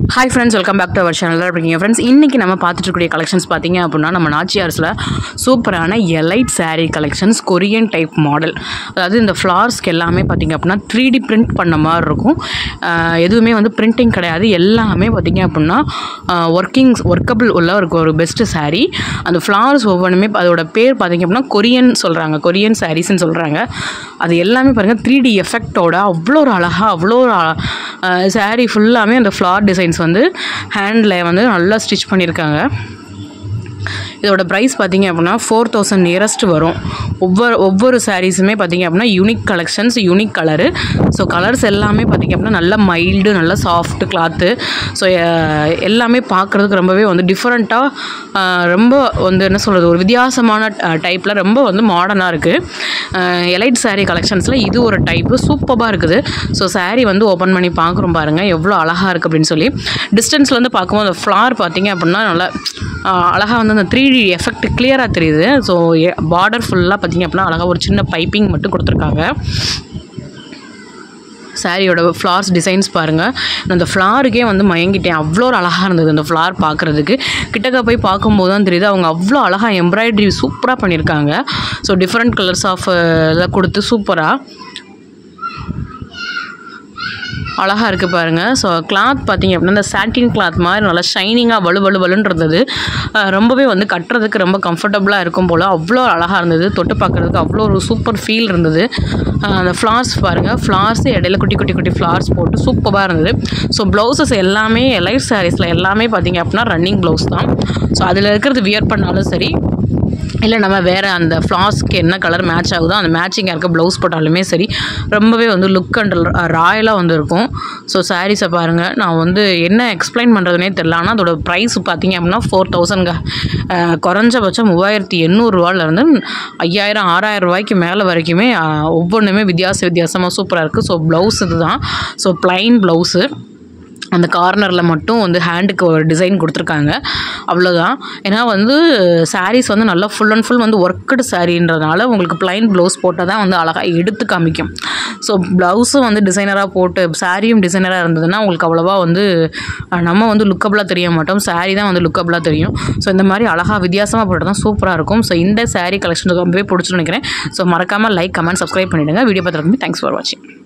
hi friends welcome back to our channel இருக்கீங்க friends இன்றைக்கி நம்ம பார்த்துட்டு இருக்கக்கூடிய கலெக்ஷன்ஸ் பார்த்தீங்க அப்படின்னா நம்ம நாச்சியார்ஸில் சூப்பரான elite saree collections Korean type model அதாவது இந்த ஃப்ளார்ஸ்க்கு எல்லாமே பார்த்தீங்க அப்படின்னா த்ரீ டி பிரிண்ட் பண்ண மாதிரி இருக்கும் ஆஹ் எதுவுமே வந்து பிரிண்டிங் கிடையாது எல்லாமே பார்த்தீங்க அப்படின்னா ஒர்க்கிங் ஒர்க்கபிள் உள்ள ஒரு ஒரு பெஸ்ட்டு saree அந்த ஃப்ளார்ஸ் ஒவ்வொன்றுமே அதோட பேர் பார்த்தீங்க அப்படின்னா கொரியன் சொல்கிறாங்க கொரியன் சாரீஸ்ன்னு சொல்கிறாங்க அது எல்லாமே பாருங்கள் த்ரீ டி எஃபெக்டோட அவ்வளோ ஒரு அழகாக அவ்வளோ ஒரு சாரீ ஃபுல்லாமே அந்த ஃப்ளார் டிசைன்ஸ் வந்து ஹேண்டில் வந்து நல்லா ஸ்டிச் பண்ணியிருக்காங்க இதோட ப்ரைஸ் பார்த்தீங்க அப்படின்னா ஃபோர் தௌசண்ட் நியரஸ்ட் வரும் ஒவ்வொரு ஒவ்வொரு சாரீஸுமே பார்த்தீங்க அப்படின்னா unique collections unique colour so colours எல்லாமே பார்த்தீங்க அப்படின்னா நல்ல மைல்டு நல்ல சாஃப்ட் கிளாத்து ஸோ எல்லாமே பார்க்குறதுக்கு ரொம்பவே வந்து டிஃப்ரெண்ட்டாக ரொம்ப வந்து என்ன சொல்கிறது ஒரு வித்தியாசமான டைப்பில் ரொம்ப வந்து மாடர்னாக இருக்குது எலைட் saree கலெக்ஷன்ஸில் இது ஒரு டைப்பு சூப்பராக இருக்குது ஸோ saree வந்து ஓப்பன் பண்ணி பார்க்குறோம் பாருங்கள் எவ்வளோ அழகாக இருக்குது அப்படின்னு சொல்லி டிஸ்டன்ஸ்லேருந்து பார்க்கும்போது அந்த ஃப்ளார் பார்த்தீங்க அப்படின்னா நல்லா அழகாக வந்து அந்த த்ரீ டி எஃபெக்ட் கிளியராக தெரியுது ஸோ பார்டர் ஃபுல்லாக பார்த்தீங்க அப்படின்னா அழகாக ஒரு சின்ன பைப்பிங் மட்டும் கொடுத்துருக்காங்க சாரியோட ஃப்ளார்ஸ் டிசைன்ஸ் பாருங்கள் அந்த ஃப்ளாருக்கே வந்து மயங்கிட்டேன் அவ்வளோ ஒரு அழகாக இருந்தது அந்த ஃப்ளார் பார்க்குறதுக்கு கிட்டக்க போய் பார்க்கும்போது தான் தெரியுது அவங்க அவ்வளோ அழகாக எம்ப்ராய்டரி சூப்பராக பண்ணியிருக்காங்க ஸோ டிஃப்ரெண்ட் கலர்ஸ் ஆஃப் இதை கொடுத்து சூப்பராக அழகாக இருக்குது பாருங்கள் ஸோ கிளாத் பார்த்தீங்க அப்படின்னா இந்த சாட்டின் கிளாத் மாதிரி நல்லா ஷைனிங்காக வலு வலு வலுன்னு இருந்தது அஹ் ரொம்பவே வந்து கட்டுறதுக்கு ரொம்ப கம்ஃபர்டபுளாக இருக்கும் போல் அவ்வளோ அழகாக இருந்தது தொட்டு பார்க்குறதுக்கு அவ்வளோ ஒரு சூப்பர் ஃபீல் இருந்தது அஹ் அந்த ஃப்ளார்ஸ் பாருங்கள் ஃப்ளார்ஸு இடையில குட்டி குட்டி குட்டி ஃப்ளார்ஸ் போட்டு சூப்பராக இருந்தது ஸோ ப்ளவுசஸ் எல்லாமே லைட் சாரீஸில் எல்லாமே பார்த்தீங்க அப்படின்னா ரன்னிங் ப்ளவுஸ் தான் ஸோ அதில் இருக்கிறது வியர் பண்ணாலும் சரி இல்லை நம்ம வேறு அந்த ஃப்ளாஸ்க்கு என்ன கலர் மேட்ச் ஆகுதோ அந்த மேட்சிங்காக இருக்க ப்ளவுஸ் போட்டாலுமே சரி ரொம்பவே வந்து லுக் அண்ட் ராயலாக வந்து இருக்கும் ஸோ சாரீஸை பாருங்கள் நான் வந்து என்ன எக்ஸ்பிளைன் பண்ணுறதுனே தெரில ஆனால் அதோட ப்ரைஸ் பார்த்தீங்க அப்படின்னா ஃபோர் தௌசண்ட்ங்க குறைஞ்சபட்சம் மூவாயிரத்தி எண்ணூறுரூவாலேருந்து ஐயாயிரம் ஆறாயிரம் ரூபாய்க்கு மேலே வரைக்குமே அஹ், ஒவ்வொன்றுமே வித்தியாச வித்தியாசமாக சூப்பராக இருக்குது ஸோ ப்ளவுஸ் இதுதான் ஸோ ப்ளைன் ப்ளவுஸு அந்த கார்னரில் மட்டும் வந்து ஹேண்டுக்கு ஒரு டிசைன் கொடுத்துருக்காங்க அவ்வளோதான் ஏன்னா வந்து சாரீஸ் வந்து நல்லா ஃபுல் அண்ட் ஃபுல் வந்து ஒர்க்கடு சாரீன்றதுனால உங்களுக்கு ப்ளைன் ப்ளவுஸ் போட்டால் தான் வந்து அழகாக எடுத்து காமிக்கும் ஸோ ப்ளவுஸும் வந்து டிசைனராக போட்டு சாரியும் டிசைனராக இருந்ததுன்னா உங்களுக்கு அவ்வளோவா வந்து அஹ், நம்ம வந்து லுக்கபிளாக தெரிய மாட்டோம் சாரீ தான் வந்து லுக்கபிளாக தெரியும் ஸோ இந்த மாதிரி அழகாக வித்தியாசமாக போட்டு தான் சூப்பராக இருக்கும் ஸோ இந்த சாரீ கலெக்ஷன் ரொம்பவே பிடிச்சுன்னு நினைக்கிறேன் ஸோ மறக்காமல் லைக் கமெண்ட் சப்ஸ்கிரைப் பண்ணிவிடுங்க வீடியோ பார்த்துருக்கு தேங்க்ஸ் ஃபார் வாட்சிங்